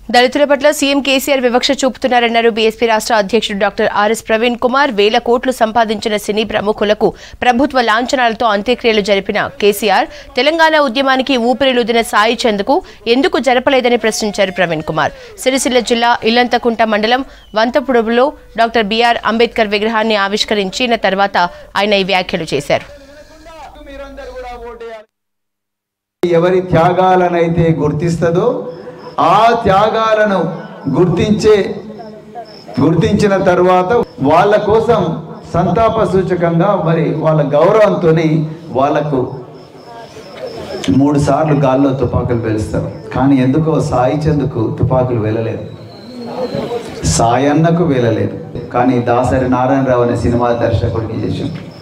దళితుల పట్ల సీఎం కేసీఆర్ వివక్ష చూపుతున్నారన్నారు బీఎస్పీ రాష్ట్ర అధ్యక్షుడు డాక్టర్ ఆర్ఎస్ ప్రవీణ్ కుమార్ వేల కోట్లు సంపాదించిన సినీ ప్రముఖులకు ప్రభుత్వ లాంఛనాలతో అంత్యక్రియలు జరిపిన కేసీఆర్ తెలంగాణ ఉద్యమానికి ఊపిరిలుదిన సాయి చంద్కు ఎందుకు జరపలేదని ప్రశ్నించారు ప్రవీణ్ కుమార్ సిరిసిల్ల జిల్లా ఇల్లంతకుంట మండలం వంతపుడులో డాక్టర్ బీఆర్ అంబేద్కర్ విగ్రహాన్ని ఆవిష్కరించిన తర్వాత ఆయన ఈ వ్యాఖ్యలు చేశారు ఎవరి త్యాగాలనైతే గుర్తిస్తుందో ఆ త్యాగాలను గుర్తించే గుర్తించిన తర్వాత వాళ్ళ కోసం సంతాప సూచకంగా మరి వాళ్ళ గౌరవంతో వాళ్ళకు మూడు సార్లు గాల్లో తుపాకులు పేలుస్తారు కానీ ఎందుకో సాయి చందుకు తుపాకులు వెళ్ళలేదు సాయన్నకు వెళ్ళలేదు కానీ దాసరి నారాయణరావు అనే సినిమా దర్శకుడికి చేసాం